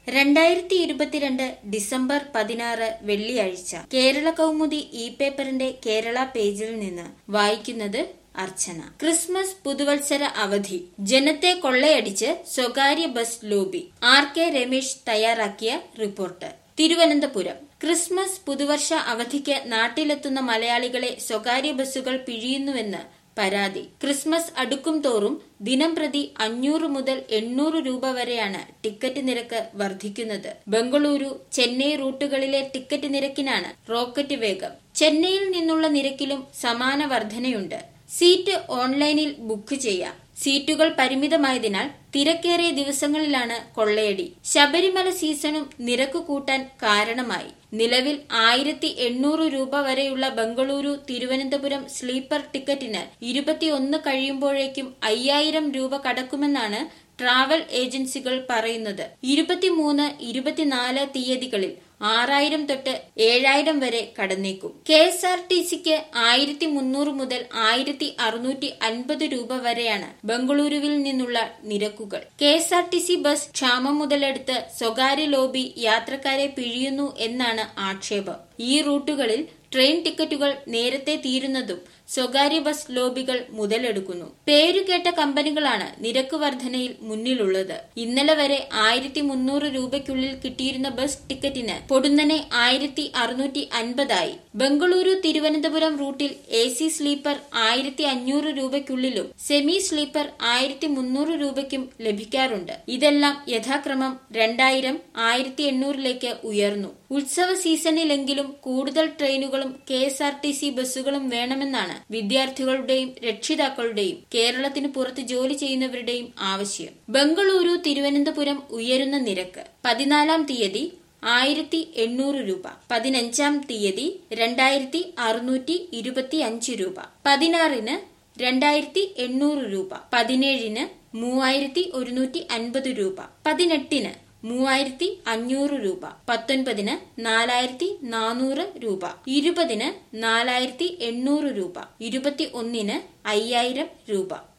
രണ്ടായിരത്തി ഇരുപത്തിരണ്ട് ഡിസംബർ പതിനാറ് വെള്ളിയാഴ്ച കേരള കൗമുദി ഇ പേപ്പറിന്റെ കേരള പേജിൽ നിന്ന് വായിക്കുന്നത് അർച്ചന ക്രിസ്മസ് പുതുവത്സര അവധി ജനത്തെ കൊള്ളയടിച്ച് സ്വകാര്യ bus lobby R K Ramesh തയ്യാറാക്കിയ റിപ്പോർട്ട് തിരുവനന്തപുരം ക്രിസ്മസ് പുതുവർഷ അവധിക്ക് നാട്ടിലെത്തുന്ന മലയാളികളെ സ്വകാര്യ ബസ്സുകൾ പിഴിയുന്നുവെന്ന് പരാതി ക്രിസ്മസ് അടുക്കും തോറും ദിനം പ്രതി അഞ്ഞൂറ് മുതൽ എണ്ണൂറ് രൂപ വരെയാണ് ടിക്കറ്റ് നിരക്ക് വർദ്ധിക്കുന്നത് ബംഗളൂരു ചെന്നൈ റൂട്ടുകളിലെ ടിക്കറ്റ് നിരക്കിനാണ് റോക്കറ്റ് വേഗം ചെന്നൈയിൽ നിന്നുള്ള നിരക്കിലും സമാന വർധനയുണ്ട് സീറ്റ് ഓൺലൈനിൽ ബുക്ക് ചെയ്യാം സീറ്റുകൾ പരിമിതമായതിനാൽ തിരക്കേറിയ ദിവസങ്ങളിലാണ് കൊള്ളയടി ശബരിമല സീസണും നിരക്ക് കൂട്ടാൻ കാരണമായി നിലവിൽ ആയിരത്തി എണ്ണൂറ് രൂപ വരെയുള്ള ബംഗളൂരു തിരുവനന്തപുരം സ്ലീപ്പർ ടിക്കറ്റിന് ഇരുപത്തിയൊന്ന് കഴിയുമ്പോഴേക്കും അയ്യായിരം രൂപ കടക്കുമെന്നാണ് ട്രാവൽ ഏജൻസികൾ പറയുന്നത് ഇരുപത്തിമൂന്ന് ഇരുപത്തിനാല് തീയതികളിൽ ആറായിരം തൊട്ട് ഏഴായിരം വരെ കടന്നേക്കും കെ എസ് ആർ ടി സിക്ക് ആയിരത്തി മുന്നൂറ് മുതൽ ആയിരത്തി അറുന്നൂറ്റി അൻപത് രൂപ വരെയാണ് ബംഗളൂരുവിൽ നിന്നുള്ള നിരക്കുകൾ K S R T C bus ക്ഷാമം മുതലെടുത്ത് സ്വകാര്യ ലോബി യാത്രക്കാരെ പിഴിയുന്നു എന്നാണ് ആക്ഷേപം ഈ റൂട്ടുകളിൽ ട്രെയിൻ ടിക്കറ്റുകൾ നേരത്തെ തീരുന്നതും സ്വകാര്യ ബസ് ലോബികൾ മുതലെടുക്കുന്നു പേരുകേട്ട കമ്പനികളാണ് നിരക്ക് വർധനയിൽ മുന്നിലുള്ളത് ഇന്നലെ വരെ ആയിരത്തി മുന്നൂറ് രൂപയ്ക്കുള്ളിൽ കിട്ടിയിരുന്ന ബസ് ടിക്കറ്റിന് പൊടുന്നനെ ആയിരത്തി അറുന്നൂറ്റി അൻപതായി ബംഗളൂരു തിരുവനന്തപുരം റൂട്ടിൽ എ സി സ്ലീപ്പർ ആയിരത്തി അഞ്ഞൂറ് രൂപയ്ക്കുള്ളിലും സെമി സ്ലീപ്പർ ആയിരത്തി മുന്നൂറ് രൂപയ്ക്കും ലഭിക്കാറുണ്ട് ഇതെല്ലാം യഥാക്രമം രണ്ടായിരം ആയിരത്തി എണ്ണൂറിലേക്ക് ഉയർന്നു ഉത്സവ സീസണിലെങ്കിലും കൂടുതൽ ട്രെയിനുകളും K S R T C ബസ്സുകളും വേണമെന്നാണ് വിദ്യാർത്ഥികളുടെയും രക്ഷിതാക്കളുടെയും കേരളത്തിന് പുറത്ത് ജോലി ചെയ്യുന്നവരുടെയും ആവശ്യം ബംഗളൂരു തിരുവനന്തപുരം ഉയരുന്ന നിരക്ക് പതിനാലാം തീയതി ആയിരത്തി എണ്ണൂറ് രൂപ പതിനഞ്ചാം തീയതി രണ്ടായിരത്തി അറുന്നൂറ്റി ഇരുപത്തി അഞ്ച് രൂപ പതിനാറിന് രണ്ടായിരത്തി എണ്ണൂറ് രൂപ പതിനേഴിന് മൂവായിരത്തി ഒരുന്നൂറ്റി അൻപത് രൂപ പതിനെട്ടിന് മൂവായിരത്തി അഞ്ഞൂറ് രൂപ പത്തൊൻപതിന് നാലായിരത്തി നാനൂറ് രൂപ ഇരുപതിന് നാലായിരത്തി എണ്ണൂറ് രൂപ ഇരുപത്തി ഒന്നിന് അയ്യായിരം രൂപ